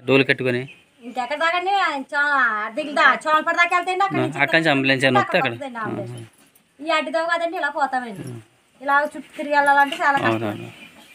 డోలు కట్టుకొని ఇంకెక్కడ దాకండి దిగుదా చోమపడి దాకా వెళ్తాయండి అక్కడ నుంచి అక్కడి నుంచి అంబులెన్స్ ఏమైనా వస్తే అక్కడ వస్తుందండి అంబులెన్స్. ఈ అడ్డితో కదండి ఇలా పోతామండి ఇలా చుట్టూ తిరిగి వెళ్ళాలంటే చాలా కష్టం అవునవును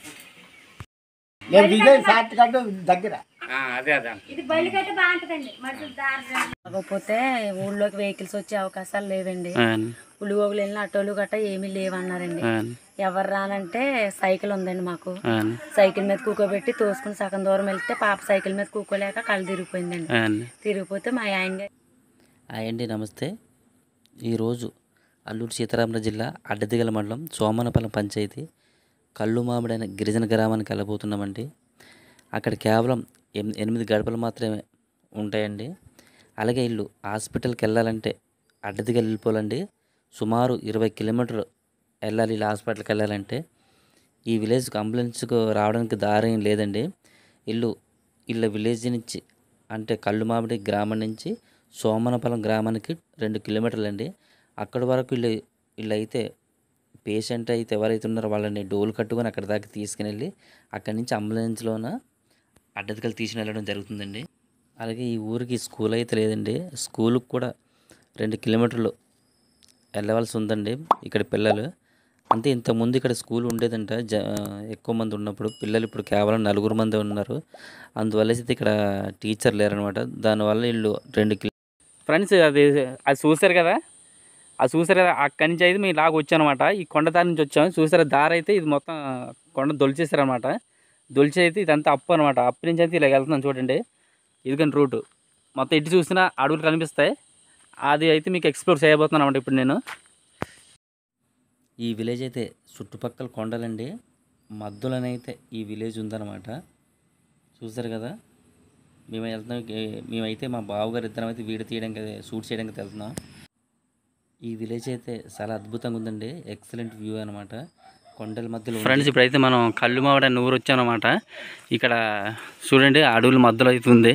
నేను విజయ్ షార్ట్ కట్ దగ్గర అదే అదే ఇది బయలు కట్టి బాగుంటుందండి మరి దారి కాకపోతే ఊళ్ళోకి వెహికల్స్ వచ్చే అవకాశాలు లేవండి అవును, ఉలుగోగులు వెళ్ళిన ఆటోలు గట్రా ఏమీ లేవన్నారండి అవును, ఎవరు రానంటే సైకిల్ ఉందండి మాకు అవును, సైకిల్ మీద కూకోబెట్టి తోసుకుని సగం దూరం వెళ్తే పాప సైకిల్ మీద కూకోలేక కళ్ళు తిరిగిపోయిందండి అవును. తిరిగిపోతే మా ఆయన గారు హాయ్ అండి నమస్తే ఈరోజు అల్లూరు సీతారామరాజు జిల్లా అడ్డదిగల మండలం సోమనపల్లం పంచాయతీ కళ్ళు మామిడైన గిరిజన గ్రామానికి వెళ్ళబోతున్నామండి అక్కడ కేవలం ఎన్- ఎనిమిది గడపలు మాత్రమే ఉంటాయండి అలాగే ఇల్లు హాస్పిటల్కి వెళ్ళాలంటే అడ్డదిగలు వెళ్ళిపోవాలండి సుమారు ఇరవై కిలోమీటర్లు వెళ్ళాలి ఇలా హాస్పిటల్కి వెళ్ళాలంటే ఈ విలేజ్కి అంబులెన్స్కు రావడానికి దారి ఏం లేదండి ఇల్లు ఇళ్ళ విలేజ్ నుంచి అంటే కళ్ళు మామిడి గ్రామం నుంచి సోమనపల్లం గ్రామానికి రెండు కిలోమీటర్లు అండి అక్కడి వరకు వీళ్ళు వీళ్ళు అయితే పేషెంట్ అయితే ఎవరైతే ఉన్నారో వాళ్ళని డోలు కట్టుకొని అక్కడ దాకా తీసుకుని వెళ్ళి అక్కడి నుంచి అంబులెన్స్లోన అడ్డదికలు తీసుకుని వెళ్ళడం జరుగుతుందండి అలాగే ఈ ఊరికి స్కూల్ అయితే లేదండి స్కూల్కి కూడా రెండు కిలోమీటర్లు వెళ్ళవలసి ఉందండి ఇక్కడ పిల్లలు అంతే ఇంతకుముందు ఇక్కడ స్కూల్ ఉండేదంట జ ఎక్కువ మంది ఉన్నప్పుడు పిల్లలు ఇప్పుడు కేవలం నలుగురు మంది ఉన్నారు అందువల్ల అయితే ఇక్కడ టీచర్ లేరనమాట దానివల్ల వీళ్ళు రెండు కిలో ఫ్రెండ్స్ అది అది చూసారు కదా అది చూసారు కదా అక్కడి నుంచి అయితే మేము ఇలాగ వచ్చానమాట ఈ కొండ దారి నుంచి వచ్చాము చూసారా దారి అయితే ఇది మొత్తం కొండ దొలిచేసారనమాట దొలిచి అయితే ఇదంతా అప్పు అనమాట అప్పు నుంచి అయితే ఇలా వెళ్తున్నాం చూడండి ఇదిగని రూటు మొత్తం ఇటు చూసినా అడవులు కనిపిస్తాయి అది అయితే మీకు ఎక్స్ప్లోర్ చేయబోతున్నాను అనమాట ఇప్పుడు నేను ఈ విలేజ్ అయితే చుట్టుపక్కల కొండలండి మధ్యలోనైతే ఈ విలేజ్ ఉందన్నమాట చూసారు కదా మేము వెళ్తున్నాం ఏ- మేమైతే మా బావగారు ఇద్దరం అయితే వీడియో తీయడానికి షూట్ చేయడానికి వెళ్తున్నాం ఈ విలేజ్ అయితే చాలా అద్భుతంగా ఉందండి ఎక్సలెంట్ వ్యూ అనమాట కొండల మధ్యలో ఉంది. ఫ్రెండ్స్ ఇప్పుడైతే మనం కళ్ళు మావిడ అనే ఊరు వచ్చామన్నమాట ఇక్కడ చూడండి అడవుల మధ్యలో అయితే ఉంది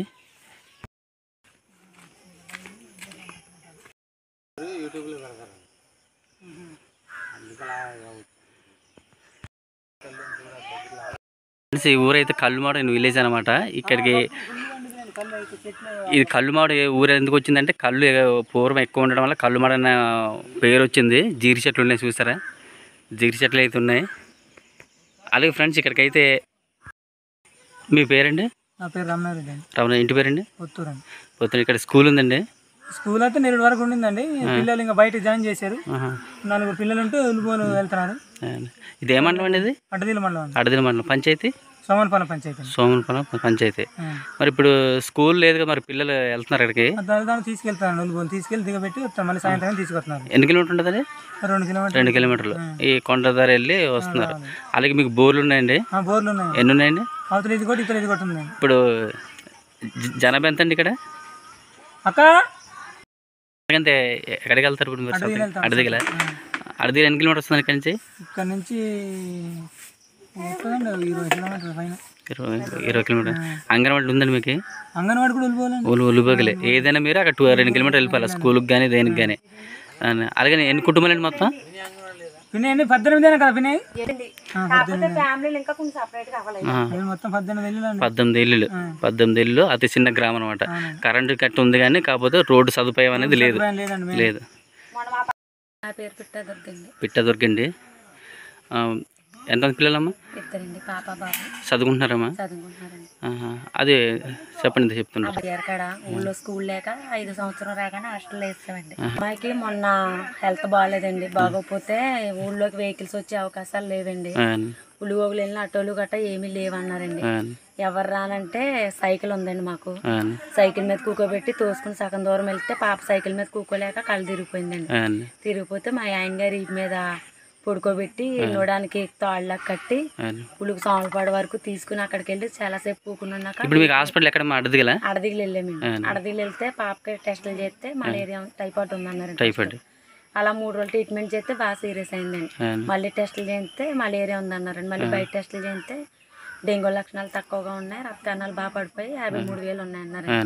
ఫ్రెండ్స్ ఈ ఊరైతే కల్లుమాడ విలేజ్ అనమాట ఇక్కడికి ఇది కల్లుమాడ ఊరు ఎందుకు వచ్చిందంటే కళ్ళు ఎ- పూర్వం ఎక్కువ ఉండడం వల్ల కల్లుమాడ అన్న పేరు వచ్చింది జీరి చెట్లు ఉన్నాయి చూసారా జీరి చెట్లు అయితే ఉన్నాయి అలాగే ఫ్రెండ్స్ ఇక్కడికైతే మీ పేరండి నా పేరు రమణారెడ్డి అండి రమణ ఇంటి పేరండి పుత్తూరు అండి పొద్దున ఇక్కడ స్కూల్ ఉందండి స్కూల్ అయితే నేడు వరకు ఉండిందండి పిల్లలు ఇంకా బయట జాయిన్ చేశారు ఆహా. నలుగురు పిల్లలు ఉంటూ ఉల్లిపోలు వెళ్తున్నారు ఇది ఏ మండలం అండి ఇది అడ్డదీల మండలం అండి అడదిన మండలం పంచాయతీ సోమనపాలెం పంచాయతీ అండి సోమనపురం పంచాయతీ ఆ. మరి ఇప్పుడు స్కూల్ లేదుగా మరి పిల్లలు వెళ్తున్నారు ఇక్కడికి దాని దాన్ని తీసుకెళ్తాను ఉల్లిపోలు తీసుకెళ్ళి దిగబెట్టి వస్తారు. మళ్ళీ సాయంత్రం తీసుకొస్తున్నారు ఎన్ని కిలోమీటర్ ఉంటుంది రెండు కిలోమీటర్లు రెండు కిలోమీటర్లు ఈ కొండ దారి వెళ్ళి వస్తున్నారు అలాగే మీకు బోర్లు ఉన్నాయండి ఆ, బోర్లు ఉన్నాయి ఎన్ని ఉన్నాయండి అవతల ఇది కూడా ఇతర ఇది కూడా ఉంది ఇప్పుడు జ- జనాభా ఎంత అండి ఇక్కడ అక్క అంటే ఎక్కడికి వెళ్తారు ఇప్పుడు మీరు అడవికి వెళ్తాం. అడదిగల అడదిగల ఎన్ని కిలోమీటర్ వస్తుంది ఇక్కడ నుంచి ఇక్కడ నుంచి వస్తుందండి ఇరవై కిలోమీటర్ల పైన ఇరవై ఇరవై కిలోమీటర్ అంగన్వాడీ ఉందండి మీకు అంగన్వాడి కూడా వెళ్ళిపోవాలండి ఒలు ఒలుబగలే ఏదైనా మీరు అక్కడ టూ రెండు కిలోమీటర్ వెళ్ళిపోవాలి స్కూల్కి కానీ దేనికి కానీ అలాగే ఎన్ని కుటుంబాలండి మొత్తం పిన్ని అండి పద్దెనిమిదేనా కదా పిన్ని ఆ, కాకపోతే ఫ్యామిలీలు ఇంకా కొంచెం సపరేట్గా అవ్వలేదు ఆ, నేను మొత్తం పద్దెనిమిది వెళ్ళండి పద్దెనిమిది ఇల్లులు పద్దెనిమిది ఇల్లు అతి చిన్న గ్రామం అనమాట కరెంటు కట్ట ఉంది కానీ కాకపోతే రోడ్డు సదుపాయం అనేది లేదు లేదండి మేము లేదు నా పేరు పెట్టదొద్దండి పిట్ట దొరికింది ఆ, ఎంతమంది పిల్లలమ్మా ఇద్దరండి పాప బాబు చదువుకుంటున్నారమ్మా చదువుకుంటున్నారండి ఆహా. అది చెప్పండి ఇది చెప్తున్నారు అబ్బాయి కాడ ఊళ్ళో స్కూల్ లేక ఐదు సంవత్సరం రాగానే హాస్టల్ వేస్తామండి అమ్మాయికి మొన్న హెల్త్ బాగాలేదండి బాగోకపోతే ఊళ్ళోకి వెహికల్స్ వచ్చే అవకాశాలు లేవండి అవును, ఉలుగోగులు వెళ్ళిన ఆటోలు గట్రా ఏమీ లేవన్నారండి అవును, ఎవరు రానంటే సైకిల్ ఉందండి మాకు అవును, సైకిల్ మీద కూకోబెట్టి తోసుకుని సగం దూరం వెళ్తే పాప సైకిల్ మీద కూకోలేక కళ్ళు తిరిగిపోయిందండి అవును, తిరిగిపోతే మా ఆయన గారి వీపు మీద పడుకోబెట్టి నూడానికి తాళ్ళకి కట్టి అవును. పులుగు సామలపాడు వరకు తీసుకుని అక్కడికి వెళ్ళి చాలాసేపు కూకున్నాక ఇప్పుడు మీకు హాస్పిటల్ ఎక్కడ అడదిగల అడదిగిలి వెళ్ళామండి అడదిగిలి వెళ్తే పాపకి టెస్టులు చేస్తే మలేరియా టైఫాయిడ్ ఉందన్నారు టైఫాయిడ్ అలా మూడు రోజులు ట్రీట్మెంట్ చేస్తే బాగా సీరియస్ అయిందండి అవును. మళ్ళీ టెస్టులు చేస్తే మలేరియా ఉందన్నారండి మళ్ళీ బయట టెస్టులు చేస్తే డెంగ్యూ లక్షణాలు తక్కువగా ఉన్నాయి రక్తనాలు బాగా పడిపోయి యాభై మూడు వేలు ఉన్నాయన్నారు అవును,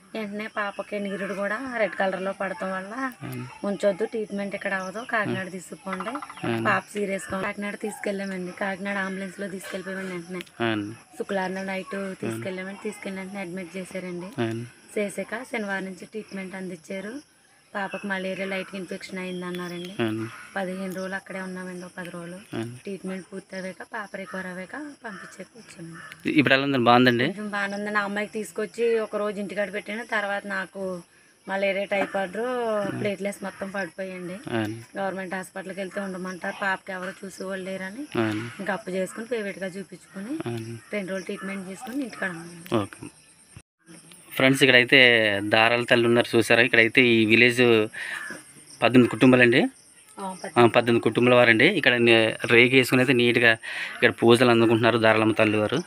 వెంటనే పాపకి నీరుడు కూడా రెడ్ కలర్లో పడటం వల్ల ఉంచొద్దు ట్రీట్మెంట్ ఇక్కడ అవ్వదు కాకినాడ తీసుకుపోండి పాప సీరియస్గా కాకినాడ తీసుకెళ్ళామండి కాకినాడ అంబులెన్స్లో తీసుకెళ్ళిపోయామండి వెంటనే అవును శుక్రవారం నైట్ తీసుకెళ్ళామండి తీసుకెళ్ళి వెంటనే అడ్మిట్ చేశారండి అవును చేసాక శనివారం నుంచి ట్రీట్మెంట్ అందించారు పాపకు మలేరియా లైట్ ఇన్ఫెక్షన్ అయింది అన్నారండి అవును పదిహేను రోజులు అక్కడే ఉన్నామండి ఒక పది రోజులు అవును. ట్రీట్మెంట్ పూర్తి అయ్యాక పాప రికవర్ అయ్యాక పంపించేసి వచ్చామండి ఇప్పుడు ఎలా ఉందండి బాగుందండి కొంచెం బాగానే ఉందండి ఆ అమ్మాయికి తీసుకొచ్చి ఒక రోజు ఇంటికాడ పెట్టాను తర్వాత నాకు మలేరియా టైఫాయిడ్ ప్లేట్లెస్ మొత్తం పడిపోయండి అవును గవర్నమెంట్ హాస్పిటల్కి వెళ్తే ఉండమంటారు పాపకి ఎవరు చూసేవాళ్ళు లేరని అవును ఇంకా అప్పు చేసుకుని ప్రైవేట్గా చూపించుకుని అవును రెండు రోజులు ట్రీట్మెంట్ చేసుకుని ఇంటికాడ ఉన్నాను ఓకే ఫ్రెండ్స్ ఇక్కడైతే దారాల తల్లి ఉన్నారు చూసారా ఇక్కడైతే ఈ విలేజ్ పద్దెనిమిది కుటుంబాలండి ఆ, పద్దెనిమిది కుటుంబాల వారండి ఇక్కడ నే- రేగి వేసుకుని అయితే నీట్గా ఇక్కడ పూజలు అందుకుంటున్నారు దారాలమ్మ తల్లి వారు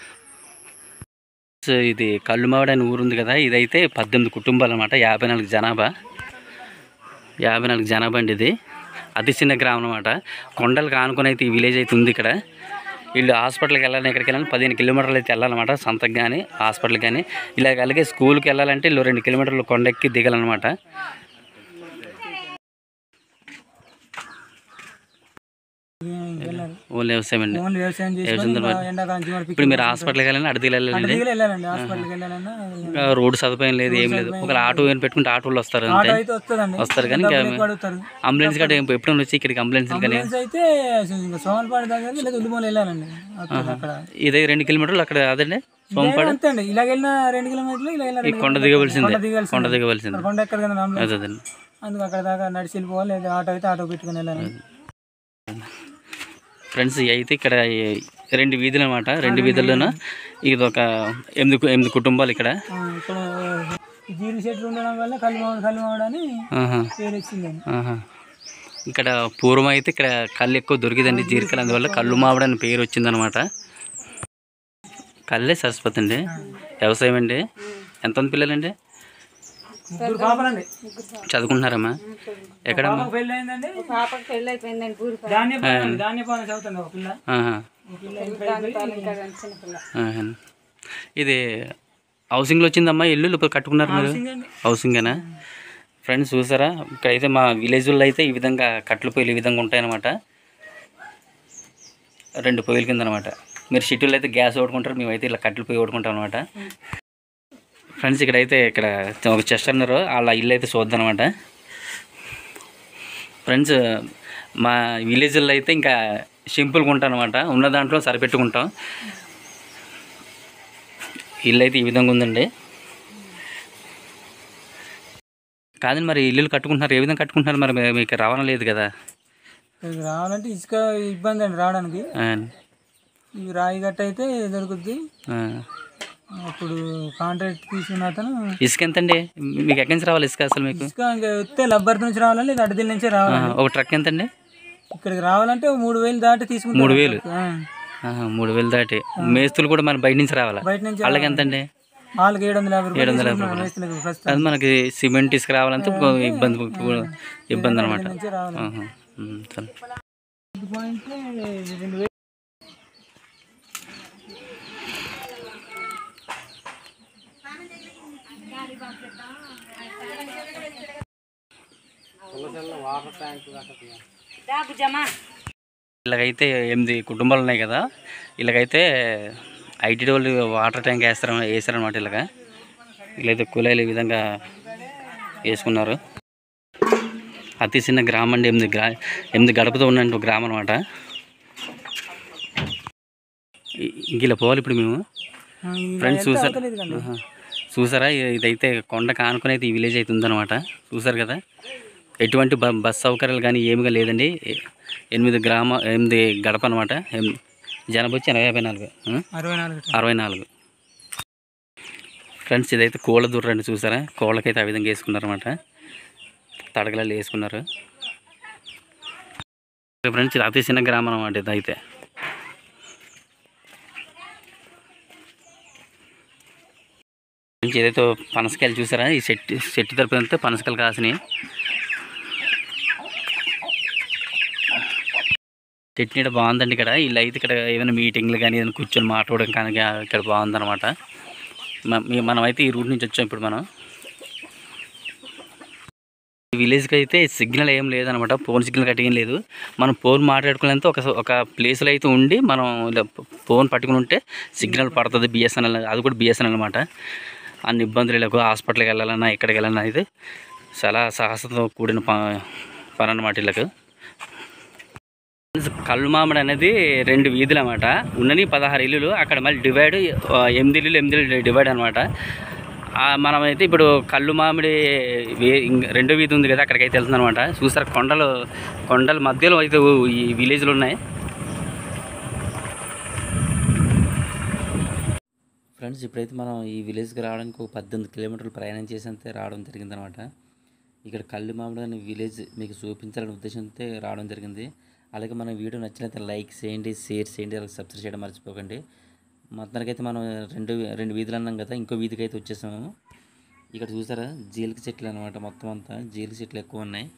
సో ఇది కల్లుమావిడ అని ఊరు ఉంది కదా ఇదైతే పద్దెనిమిది కుటుంబాలు అనమాట యాభై నాలుగు జనాభా యాభై నాలుగు జనాభా అండి ఇది అతి చిన్న గ్రామం అనమాట కొండలు కానుకొని అయితే ఈ విలేజ్ అయితే ఉంది ఇక్కడ వీళ్ళు హాస్పిటల్కి వెళ్ళాలని ఎక్కడికి వెళ్ళాలని పదిహేను కిలోమీటర్లు అయితే వెళ్ళాలన్నమాట సంతకు కానీ హాస్పిటల్కి కానీ ఇలా అలాగే స్కూల్కి వెళ్ళాలంటే వీళ్ళు రెండు కిలోమీటర్లు కొండెక్కి దిగాలన్నమాట వెళ్ళాలి ఓన్లీ వ్యవసాయం అండి ఓన్లీ వ్యవసాయం చేసుకొని వ్యవసాయం ఇంకా తర్వాత- ఎండాకాలం చివరి ఇప్పుడు మీరు హాస్పిటల్కి వెళ్ళాలని అడిగి వెళ్ళాలండి దిగులు వెళ్ళాలండి హాస్పిటల్కి వెళ్ళాలన్నా ఇంకా రోడ్డు సదుపాయం లేదు ఏం లేదు ఒక ఆటో ఏం పెట్టుకుంటే ఆటోలు వస్తారు ఆటో అంతే అయితే వస్తుందండి వస్తారు కానీ ఇంకా డబ్బులు ఎక్కువ అడుగుతారు అంబులెన్స్ కూడా ఎప్పుడైనా వచ్చి ఇక్కడికి అంబులెన్స్ కానీ అంబులెన్స్ అయితే ఇంకా సోమలపాడు దగ్గర లేదా ఉల్లిమూల వెళ్ళాలండి అక్కడ అక్కడ ఇదే రెండు కిలోమీటర్లు అక్కడ అదండి సోమపాడు అంతే అండి ఇలా వెళ్ళిన రెండు కిలోమీటర్లు ఇలా వెళ్ళిన ఈ రెండు కొండ కిలోమీటర్లు. దిగవలసిందే కొండ దిగాల్సిందే. కొండ దిగవలసిందే అక్కడ కొండ ఎక్కడ కదా అంబులెన్స్ అదేదండి అందుకు అక్కడ దాకా నడిచి వెళ్ళిపోవాలి లేదా ఆటో అయితే ఆటో పెట్టుకుని వెళ్ళాలి ఫ్రెండ్స్ ఇవి అయితే ఇక్కడ ఈ రెండు వీధులు అనమాట రెండు వీధుల్లోనూ ఇది ఒక ఎనిమిది కు- ఎనిమిది కుటుంబాలు ఇక్కడ ఆ, ఇక్కడ ఈ జీడి చెట్లు ఉండడం వల్ల కలిమావుడు కలిమావుడు అని ఆహా, పేరు వచ్చిందండి ఆహా. ఇక్కడ పూర్వం అయితే ఇక్కడ కళ్ళు ఎక్కువ దొరికిందండి జీరికలు అందువల్ల కళ్ళు మామిడి అని పేరు వచ్చిందనమాట కళ్ళే సరస్వతి అండి వ్యవసాయం అండి ఎంతమంది పిల్లలండి ముగ్గురు పాపలండి చదువుకుంటున్నారమ్మా ఎక్కడమ్మా పాపకు పెళ్ళి అయిందండి పాపకి పెళ్ళి అయిపోయిందండి పూరి ధాన్యపాలెం ధాన్యపాలెం చదువుతుంది ఒక పిల్ల ఆహా, ఒక పిల్ల ఇంటర్ అయిపోయి చిన్నపిల్ల ఆహా. ఇది హౌసింగ్లో వచ్చిందమ్మా ఇల్లు లేకపోతే కట్టుకున్నారు మీరు హౌసింగ్ హౌసింగేనా ఫ్రెండ్స్ చూసారా ఇక్కడైతే మా విలేజ్లో అయితే ఈ విధంగా కట్టెల పొయ్యిలు ఈ విధంగా ఉంటాయన్నమాట రెండు పొయ్యిల కింద అనమాట మీరు సిటీలో అయితే గ్యాస్ ఓడుకుంటారు మేమైతే ఇలా కట్టెల పొయ్యి ఓడుకుంటాం అనమాట ఫ్రెండ్స్ ఇక్కడైతే ఇక్కడ ఒక చెస్ట్ అన్నారు వాళ్ళ ఇల్లు అయితే చూద్దాం అనమాట ఫ్రెండ్స్ మా విలేజ్లో అయితే ఇంకా సింపుల్గా ఉంటాం అనమాట ఉన్న దాంట్లో సరిపెట్టుకుంటాం ఇల్లు అయితే ఈ విధంగా ఉందండి కాదండి మరి ఇల్లులు కట్టుకుంటున్నారు ఏ విధంగా కట్టుకుంటున్నారు మరి మీ- మీకు రవాణా లేదు కదా ఇక్కడికి రావాలంటే ఇసుక ఇబ్బంది అండి రావడానికి ఆ, ఈ రాయి గట్ట అయితే దొరుకుద్ది ఆ. అప్పుడు కాంట్రాక్ట్ తీసుకున్న అతను ఇసుక ఎంతండి మీకు ఎక్కడి నుంచి రావాలి ఇసుక అసలు మీకు ఇసుక ఇంకా వస్తే లబ్బర్ నుంచి రావాలండి లేదా అడ్డదిల్ నుంచే ఆ, రావాలి ఒక ట్రక్ ఎంతండి ఇక్కడికి రావాలంటే ఓ మూడు వేలు దాటి తీసుకుంటారు మూడు వేలు? ఆ. ఆహా, మూడు వేలు దాటి మేస్తులు కూడా మన బయట నుంచి రావాలా బయట నుంచి వాళ్ళకి ఎంతండి వాళ్ళకి ఏడు వందల యాభై ఏడు వందల రూపాయలు యాభై రూపాయలు. మేస్త్రీలకు ప్రస్తుతం అది మనకి సిమెంట్ ఇసుక రావాలంటే ఒక ఇబ్బంది ఇబ్బంది అనమాట నుంచి రావాలి సరే ఇది పోయింటే రెండు వేలు ఇలాగైతే ఎనిమిది కుటుంబాలు ఉన్నాయి కదా ఇలాగైతే ఐటీ వాళ్ళు వాటర్ ట్యాంక్ వేస్తారు వేసారనమాట ఇలాగా వీళ్ళైతే కులాయిలు ఈ విధంగా వేసుకున్నారు అతి చిన్న గ్రామం అండి ఎనిమిది గ్రా ఎనిమిది గడపతో ఉన్నట్టు ఒక గ్రామం అనమాట ఇంక ఇలా పోవాలి ఇప్పుడు మేము ఆ, ఈ ఫ్రెండ్స్ వెళ్తే చూసారు అవతలేదు కండి. ఆహా. చూసారా ఇ- ఇదైతే కొండ కానుకొని అయితే ఈ విలేజ్ అయితే ఉందన్నమాట చూసారు కదా ఎటువంటి బ బస్ సౌకర్యాలు కానీ ఏమిగా లేదండి ఎ- ఎనిమిది గ్రామ ఎనిమిది గడప అనమాట జనాభా వచ్చి ఎనభై యాభై నాలుగు ఆ? అరవై నాలుగు అరవై నాలుగు ఫ్రెండ్స్ ఇదైతే కోళ్ళ దూరండి చూసారా కోళ్ళకైతే ఆ విధంగా వేసుకున్నారన్నమాట తడకలలో వేసుకున్నారు ఫ్రెండ్స్ ఇది అతి చిన్న గ్రామం అనమాట ఇదైతే ఫ్రెండ్స్ ఏదైతే పనసకాయలు చూసారా ఈ చెట్టు చెట్టు తరపు అంతా పనసకాయలు కాసినాయి చెట్టు నీడ బాగుందండి ఇక్కడ వీళ్ళు అయితే ఇక్కడ ఏమైనా మీటింగ్లు కానీ ఏదైనా కూర్చొని మాట్లాడడం కానీ ఇక్కడ బాగుందన్నమాట మ- మీ- మనమైతే ఈ రూట్ నుంచి వచ్చాం ఇప్పుడు మనం ఈ విలేజ్కి అయితే సిగ్నల్ ఏం లేదనమాట ఫోన్ సిగ్నల్ కట్టి ఏం లేదు మనం ఫోన్ మాట్లాడుకునేంత ఒక ఒక ప్లేస్లో అయితే ఉండి మనం ఇలా ఫోన్ పట్టుకుని ఉంటే సిగ్నల్ పడుతుంది బిఎస్ఎన్ఎల్ అది కూడా బిఎస్ఎన్ఎల్ అనమాట అన్ని ఇబ్బందులు లేకు హాస్పిటల్కి వెళ్ళాలన్నా ఎక్కడికి వెళ్ళాలన్నా అయితే చాలా సాహసంతో కూడిన ప పని అనమాట వీళ్ళకు కళ్ళు మామిడి అనేది రెండు వీధులు అనమాట ఉన్నని పదహారు ఇల్లులు అక్కడ మళ్ళీ డివైడ్ ఆ, ఎనిమిది ఇల్లులు ఎనిమిది ఇల్లులు డివైడ్ అనమాట మనమైతే ఇప్పుడు కళ్ళు మామిడి వే- ఇంక రెండో వీధి ఉంది కదా అక్కడికైతే వెళ్తుంది అనమాట చూసారు కొండలు కొండల మధ్యలో అయితే ఈ విలేజ్లు ఉన్నాయి ఫ్రెండ్స్ ఇప్పుడైతే మనం ఈ విలేజ్కి రావడానికి ఒక పద్దెనిమిది కిలోమీటర్లు ప్రయాణం చేసేంతే రావడం జరిగిందనమాట ఇక్కడ కళ్ళు మామిడి అనే విలేజ్ మీకు చూపించాలనే ఉద్దేశంతో రావడం జరిగింది అలాగే మన వీడియో నచ్చినట్లయితే లైక్ చేయండి షేర్ చేయండి అలాగే సబ్స్క్రైబ్ చేయడం మర్చిపోకండి మొత్తానికి అయితే మనం రెండు రెండు వీధులు అన్నాం కదా ఇంకో వీధికి అయితే వచ్చేసాము ఇక్కడ చూసారా జీలిక చెట్లు అనమాట మొత్తం అంతా జీలిక చెట్లు ఎక్కువ ఉన్నాయి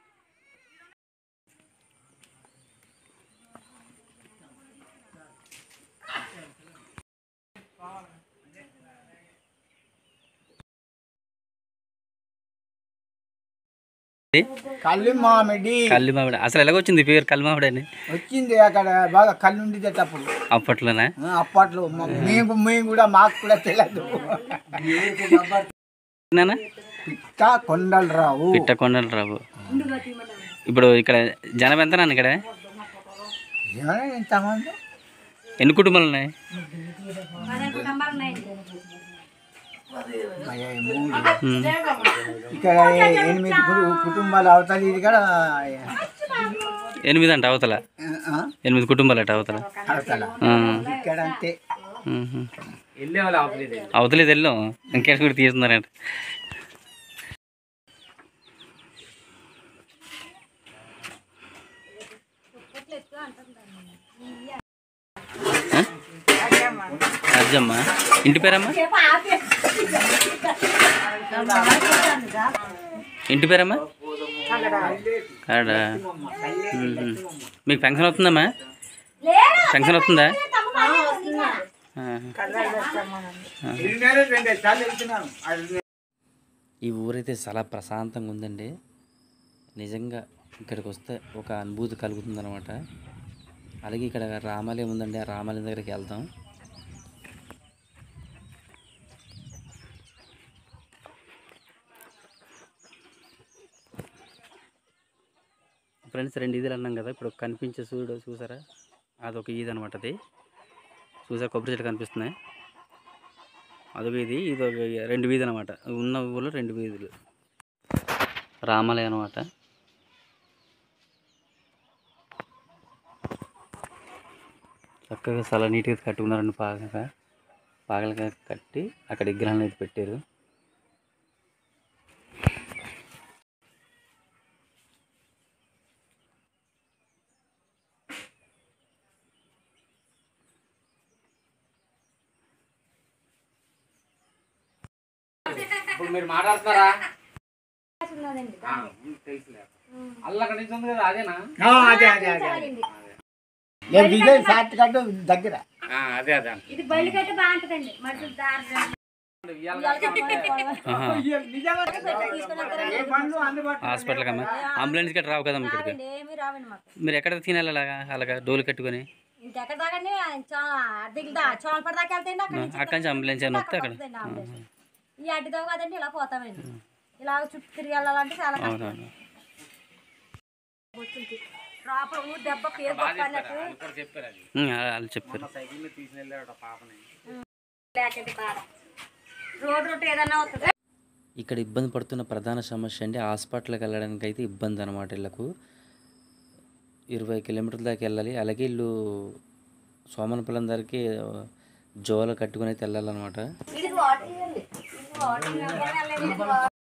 కళ్ళు మామిడి కళ్ళు మామిడి అసలు ఎలాగొచ్చింది ఈ పేరు కళ్ళు మామిడి అని వచ్చింది అక్కడ బాగా కళ్ళు ఉండేది అప్పుడు అప్పట్లోనే ఆ, అప్పట్లో మ- మేము మేము కూడా మాకు కూడా తెలియదు నాన్న పిట్ట కొండలరావు పిట్టకొండలు రావు ఇప్పుడు ఇక్కడ జనం ఎంత నాన్న ఇక్కడ ఏమైనా ఎంతమంది ఎన్ని కుటుంబాలు ఉన్నాయి కుటుంబాలు ఉన్నాయండి మరి మూడు. ఉమ్. ఇక్కడ ఎనిమిది కు- కుటుంబాలు అవతల ఇది కూడా ఎనిమిది అంట అవతల ఆ, ఎనిమిది కుటుంబాలు అట అవతల అవతల ఆ. ఇక్కడ అంతే మ్మ్. అవతలేదు వెళ్ళాం ఇంకేం కూడా తీస్తున్నారంట ఆ? అజ్జమ్మ ఇంటి పేరమ్మా ఇంటి పేరమ్మా ఆడా మ్మ్. మీకు ఫంక్షన్ అవుతుందమ్మా ఫంక్షన్ అవుతుందా ఆహా. ఈ ఊరైతే చాలా ప్రశాంతంగా ఉందండి నిజంగా ఇక్కడికి వస్తే ఒక అనుభూతి కలుగుతుంది అనమాట అలాగే ఇక్కడ రామాలయం ఉందండి ఆ రామాలయం దగ్గరికి వెళ్దాం ఫ్రెండ్స్ రెండు ఈదులు అన్నాం కదా ఇప్పుడు కనిపించే సూర్యుడు చూసారా అదొక ఈద్ అనమాట అది చూసారా కొబ్బరి చెట్లు కనిపిస్తున్నాయి అదొక ఇది ఇది ఒక రెండు వీధి అనమాట ఉన్న ఊళ్ళో రెండు వీధులు రామాలయం అనమాట చక్కగా చాలా నీట్గా కట్టుకున్నారండి బాగా బాగా కట్టి అక్కడ విగ్రహాలను అయితే పెట్టారు ఆ, అదే అదే అదే అదే. లేదు విజయ్ షార్ట్ కట్ దగ్గర ఇది బయలు కట్టి బాగుంటుందండి మనుషులు దారి ఆహా. హాస్పిటల్కి అమ్మా అంబులెన్స్ గట్రా రావు కదమ్మా ఇక్కడికి ఏమి రావండి మాకు మీరు ఎక్కడ తినాలి అలాగా అలాగా డోలు కట్టుకొని ఇంకెక్కడ దాకండి దిగుదా చోళపడి దాకా వెళ్తాయండి అక్కడ నుంచి అక్కడి నుంచి అంబులెన్స్ అని వస్తే అక్కడ వస్తుందండి అంబులెన్స్. ఈ అడ్డితో కదండి ఇలా పోతామండి ఇలా చుట్టూ తిరిగి వెళ్ళాలంటే చాలా కష్టం అవునవును లోపల ఊరు దెబ్బ పేరు పడినట్టు ఉమ్, వాళ్ళు చెప్పారు లేకండి బాధ రోడ్ రూట్ ఏదన్నా అవుతుంది ఇక్కడ ఇబ్బంది పడుతున్న ప్రధాన సమస్య అండి హాస్పిటల్కి వెళ్ళడానికి అయితే ఇబ్బంది అనమాట వీళ్ళకు ఇరవై కిలోమీటర్ల దాకా వెళ్ళాలి అలాగే వీళ్ళు సోమనపల్లం దగ్గరికి జోల కట్టుకుని అయితే వెళ్ళాలన్నమాట ఇది వాటర్ ఇది వాటర్